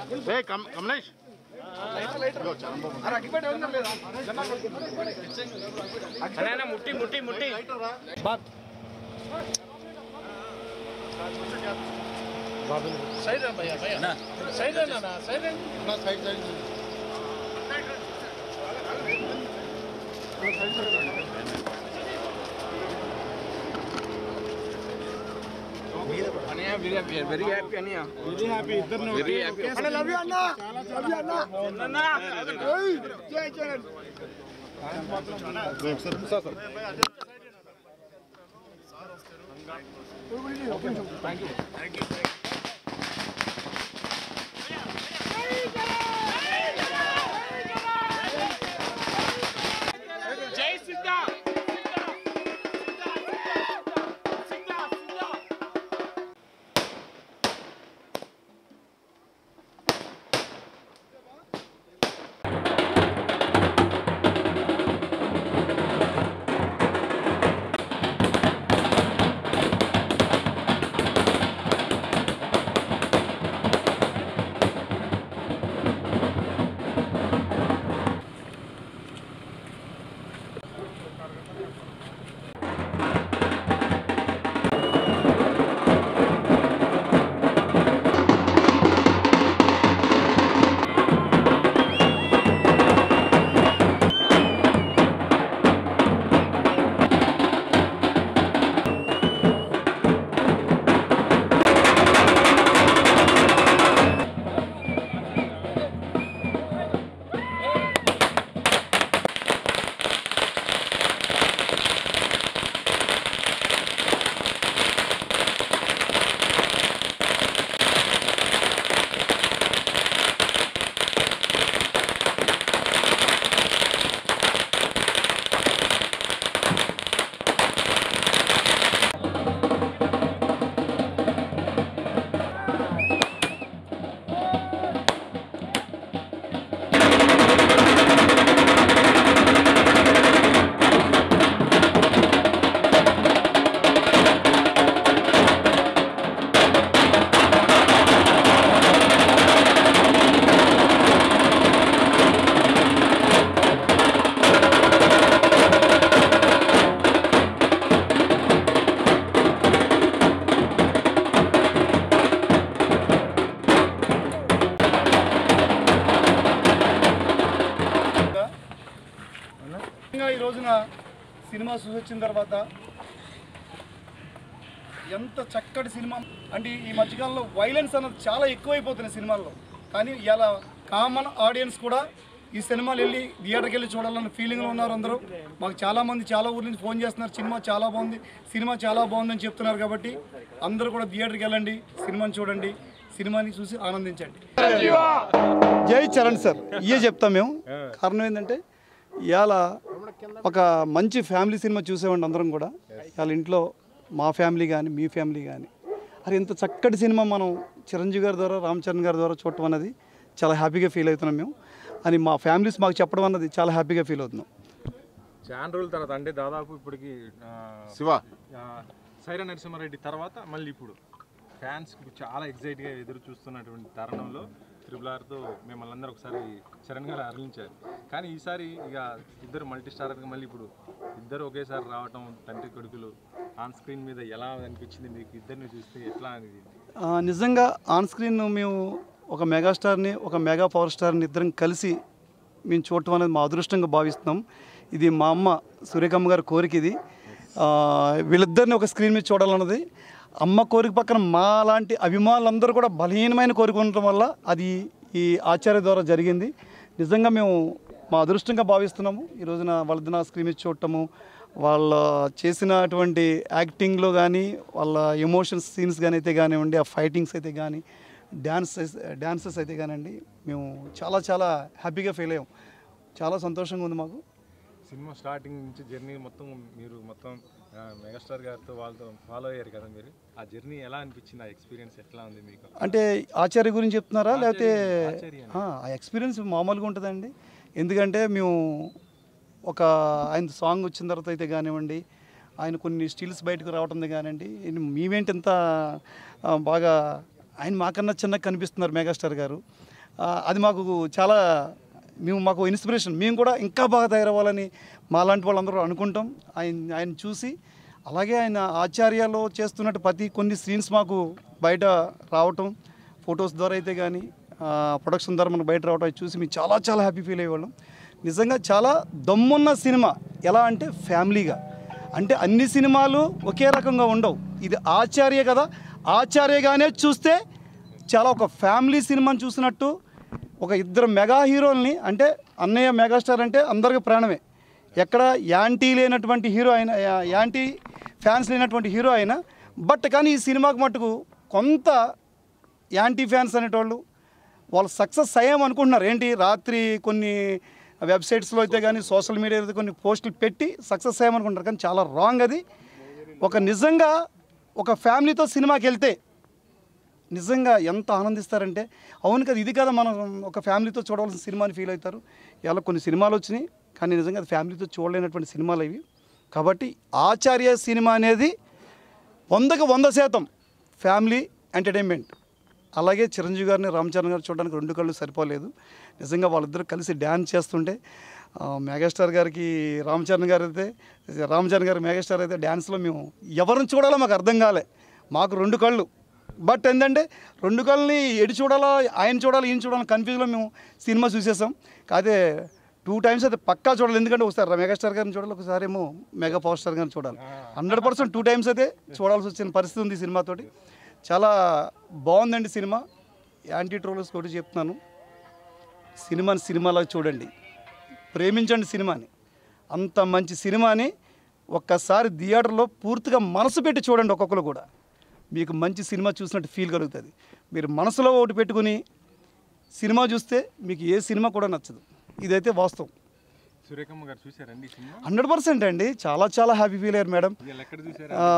ఏ come Kamlesh ముట్టి ముట్టి ముట్టి సైడ్ భయ్యా భయ్యా సైడ్ అన్నా సైడ్ నా సైడ్ సైడ్ వెరీ హ్యాపీ అనియా వెరీ హ్యాపీ ఇద్దరు వెరీ హ్యాపీ జై సిద్ధా ముఖ్యంగా ఈ రోజున సినిమా చూసి వచ్చిన తర్వాత ఎంత చక్కటి సినిమా అంటే ఈ మధ్యకాలంలో వైలెన్స్ అన్నది చాలా ఎక్కువైపోతుంది సినిమాల్లో కానీ ఇలా కామన్ ఆడియన్స్ కూడా ఈ సినిమాలు వెళ్ళి థియేటర్కి వెళ్ళి చూడాలన్న ఫీలింగ్లో ఉన్నారు అందరూ మాకు చాలామంది చాలా ఊర్ల నుంచి ఫోన్ చేస్తున్నారు సినిమా చాలా బాగుంది సినిమా చాలా బాగుందని చెప్తున్నారు కాబట్టి అందరూ కూడా థియేటర్కి వెళ్ళండి సినిమాని చూడండి సినిమాని చూసి ఆనందించండి జై చరణ్ సార్ ఇయే చెప్తాం మేము కారణం ఏంటంటే ఇవాళ ఒక మంచి ఫ్యామిలీ సినిమా చూసేవాడి అందరం కూడా వాళ్ళ ఇంట్లో మా ఫ్యామిలీ కానీ మీ ఫ్యామిలీ కానీ అరే ఇంత చక్కటి సినిమా మనం చిరంజీవి గారి ద్వారా రామ్ చరణ్ గారి ద్వారా చూడటం అన్నది చాలా హ్యాపీగా ఫీల్ అవుతున్నాం మేము అని మా ఫ్యామిలీస్ మాకు చెప్పడం అన్నది చాలా హ్యాపీగా ఫీల్ అవుతున్నాం చాలా రోజుల తర్వాత అంటే దాదాపు ఇప్పటికి ఆ, శివ ఆ, సైరా నరసింహారెడ్డి తర్వాత మళ్ళీ ఇప్పుడు ఫ్యాన్స్ చాలా ఎగ్జైట్గా ఎదురు చూస్తున్నటువంటి తరుణంలో త్రిబుల్ ఆర్తో మిమ్మల్ని అందరూ ఒకసారి చరణ్ గారు అరలించారు కానీ ఈసారి ఇక ఇద్దరు మల్టీ స్టారర్గా మళ్ళీ ఇప్పుడు ఇద్దరు ఒకేసారి రావటం తండ్రి కొడుకులు ఆన్ స్క్రీన్ మీద ఎలా అనిపించింది మీకు ఇద్దరిని చూస్తే ఎట్లా అనేది ఆ, నిజంగా ఆన్ స్క్రీన్ మేము ఒక మెగాస్టార్ని ఒక మెగా పవర్ స్టార్ని ఇద్దరం కలిసి మేము చూడటం అనేది మా అదృష్టంగా భావిస్తున్నాం ఇది మా అమ్మ సూర్యకమ్మ గారి కోరిక ఇది ఆ, వీళ్ళిద్దరిని ఒక స్క్రీన్ మీద చూడాలన్నది అమ్మ కోరిక పక్కన మా లాంటి అభిమానులందరూ కూడా బలహీనమైన కోరిక ఉండటం వల్ల అది ఈ ఆచార్య ద్వారా జరిగింది నిజంగా మేము మా అదృష్టంగా భావిస్తున్నాము ఈ రోజున వాళ్ళ నా స్క్రీన్ మీద చూడటము వాళ్ళ చేసినటువంటి యాక్టింగ్లో కానీ వాళ్ళ ఎమోషన్స్ సీన్స్ కానీ అయితే కానివ్వండి ఆ ఫైటింగ్స్ అయితే కానీ డ్యాన్స్ డ్యాన్సెస్ అయితే కానివ్వండి మేము చాలా చాలా హ్యాపీగా ఫీల్ అయ్యాం చాలా సంతోషంగా ఉంది మాకు సినిమా స్టార్టింగ్ నుంచి జర్నీ మొత్తం మీరు మొత్తం ఆ, మెగాస్టార్ గారితో వాళ్ళతో ఫాలో అయ్యారు కదా మీరు ఆ జర్నీ ఎలా అనిపించింది ఆ ఎక్స్పీరియన్స్ ఎట్లా ఉంది మీకు అంటే ఆచార్య గురించి చెప్తున్నారా లేకపోతే ఆచార్య. ఆ ఆ ఎక్స్పీరియన్స్ మామూలుగా ఉంటుందండి ఎందుకంటే మేము ఒక ఆయన సాంగ్ వచ్చిన తర్వాత అయితే కానివ్వండి ఆయన కొన్ని స్టిల్స్ బయటకు రావటం కానివ్వండి ఈయన మేమేంటి ఇంత ఆ, బాగా ఆయన మాకన్నా చిన్నగా కనిపిస్తున్నారు మెగాస్టార్ గారు ఆ, అది మాకు చాలా మేము మాకు ఇన్స్పిరేషన్ మేము కూడా ఇంకా బాగా తయారవ్వాలని మా లాంటి వాళ్ళందరూ అనుకుంటాం ఆయన ఆయన చూసి అలాగే ఆయన ఆచార్యలో చేస్తున్నట్టు ప్రతి కొన్ని సీన్స్ మాకు బయట రావటం ఫొటోస్ ద్వారా అయితే కానీ ప్రొడక్షన్ ద్వారా మనకు బయట రావటం అది చూసి మేము చాలా చాలా హ్యాపీ ఫీల్ అయ్యేవాళ్ళం నిజంగా చాలా దమ్మున్న సినిమా ఎలా అంటే ఫ్యామిలీగా అంటే అన్ని సినిమాలు ఒకే రకంగా ఉండవు ఇది ఆచార్య కదా ఆచార్యగానే చూస్తే చాలా ఒక ఫ్యామిలీ సినిమాని చూసినట్టు ఒక ఇద్దరు మెగా హీరోల్ని అంటే అన్నయ్య మెగాస్టార్ అంటే అందరికీ ప్రాణమే ఎక్కడ యాంటీ లేనటువంటి హీరో అయిన యా- యాంటీ ఫ్యాన్స్ లేనటువంటి హీరో అయినా బట్ కానీ ఈ సినిమాకు మటుకు కొంత యాంటీ ఫ్యాన్స్ అనేటోళ్ళు వాళ్ళు సక్సెస్ అయ్యాం అనుకుంటున్నారు ఏంటి రాత్రి కొన్ని వెబ్సైట్స్లో అయితే కానీ సోషల్ మీడియా అయితే కొన్ని పోస్టులు పెట్టి సక్సెస్ అయ్యామనుకుంటారు కానీ చాలా రాంగ్ అది ఒక నిజంగా ఒక ఫ్యామిలీతో సినిమాకి వెళ్తే నిజంగా ఎంత ఆనందిస్తారంటే అవును కదా ఇది కదా మనం ఒక ఫ్యామిలీతో చూడవలసిన సినిమాని ఫీల్ అవుతారు ఇలా కొన్ని సినిమాలు వచ్చినాయి కానీ నిజంగా అది ఫ్యామిలీతో చూడలేనటువంటి సినిమాలు ఇవి కాబట్టి ఆచార్య సినిమా అనేది వందకు వంద శాతం ఫ్యామిలీ ఎంటర్టైన్మెంట్ అలాగే చిరంజీవి గారిని రామ్ చరణ్ గారు చూడడానికి రెండు కళ్ళు సరిపోలేదు నిజంగా వాళ్ళిద్దరు కలిసి డ్యాన్స్ చేస్తుంటే ఆ, మెగాస్టార్ గారికి రామ్ చరణ్ గారు అయితే రామ్ చరణ్ గారు మెగాస్టార్ అయితే డ్యాన్స్లో మేము ఎవరిని చూడాలో మాకు అర్థం కాలే మాకు రెండు కళ్ళు బట్ ఏంటంటే రెండు కళ్ళని ఎటు చూడాలో ఆయన చూడాలి ఈయన చూడాలి కన్ఫ్యూజ్లో మేము సినిమా చూసేసాం కాదే టూ టైమ్స్ అయితే పక్కా చూడాలి ఎందుకంటే ఒకసారి మెగాస్టార్ గారిని చూడాలి ఒకసారి ఏమో మెగా పవర్ స్టార్ గారిని చూడాలి హండ్రెడ్ పర్సెంట్ టూ టైమ్స్ అయితే చూడాల్సి వచ్చిన పరిస్థితి ఉంది ఈ సినిమాతోటి చాలా బాగుందండి సినిమా యాంటీ ట్రోలర్స్ కూడా చెప్తున్నాను సినిమాని సినిమాలో చూడండి ప్రేమించండి సినిమాని అంత మంచి సినిమాని ఒక్కసారి థియేటర్లో పూర్తిగా మనసు పెట్టి చూడండి ఒక్కొక్కరు కూడా మీకు మంచి సినిమా చూసినట్టు ఫీల్ కలుగుతుంది మీరు మనసులో ఒకటి పెట్టుకుని సినిమా చూస్తే మీకు ఏ సినిమా కూడా నచ్చదు ఇదైతే వాస్తవం సురేఖమ్మ గారు చూసారండి ఈ సినిమా హండ్రెడ్ పర్సెంట్ అండి చాలా చాలా హ్యాపీ ఫీల్ అయ్యారు మేడం వీళ్ళు ఎక్కడ చూసారు ఆ,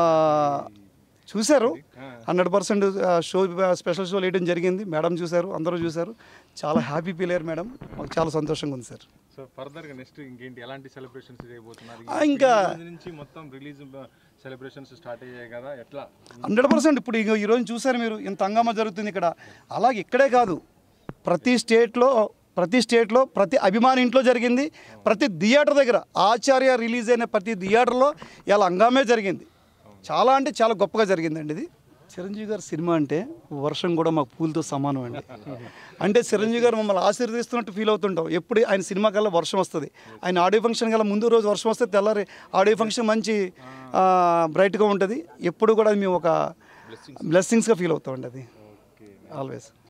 చూశారు hundred percent show special show వేయడం జరిగింది మేడం చూశారు అందరూ చూశారు చాలా హ్యాపీ ఫీల్ అయ్యారు మేడం మాకు చాలా సంతోషంగా ఉంది సార్ సో ఫర్దర్ గా నెక్స్ట్ ఇంకేంటి ఎలాంటి సెలబ్రేషన్స్ చేయబోతున్నారు ఆ, ఇంకా- ఈ రోజు నుంచి మొత్తం రిలీజ్ సెలబ్రేషన్స్ స్టార్ట్ అయ్యాయి కదా ఎట్లా హండ్రెడ్ పర్సెంట్ ఇప్పుడు ఇగో ఈరోజు చూశారు మీరు ఇంత హంగామా జరుగుతుంది ఇక్కడ అలాగే ఇక్కడే కాదు ప్రతి స్టేట్లో ప్రతి స్టేట్లో ప్రతి అభిమాని ఇంట్లో జరిగింది ప్రతి థియేటర్ దగ్గర ఆచార్య రిలీజ్ అయిన ప్రతి థియేటర్లో ఇలా హంగామే జరిగింది చాలా అంటే చాలా గొప్పగా జరిగిందండి ఇది చిరంజీవి గారి సినిమా అంటే వర్షం కూడా మాకు పూలతో సమానం అండి అంటే చిరంజీవి గారు మమ్మల్ని ఆశీర్వదిస్తున్నట్టు ఫీల్ అవుతుంటాం ఎప్పుడు ఆయన సినిమా కల్లా వర్షం వస్తుంది ఆయన ఆడియో ఫంక్షన్ కల్లా ముందు రోజు వర్షం వస్తే తెల్లారి ఆడియో ఫంక్షన్ మంచి బ్రైట్గా ఉంటుంది ఎప్పుడు కూడా మేము ఒక బ్లెస్సింగ్స్గా ఫీల్ అవుతామండి అది ఆల్వేస్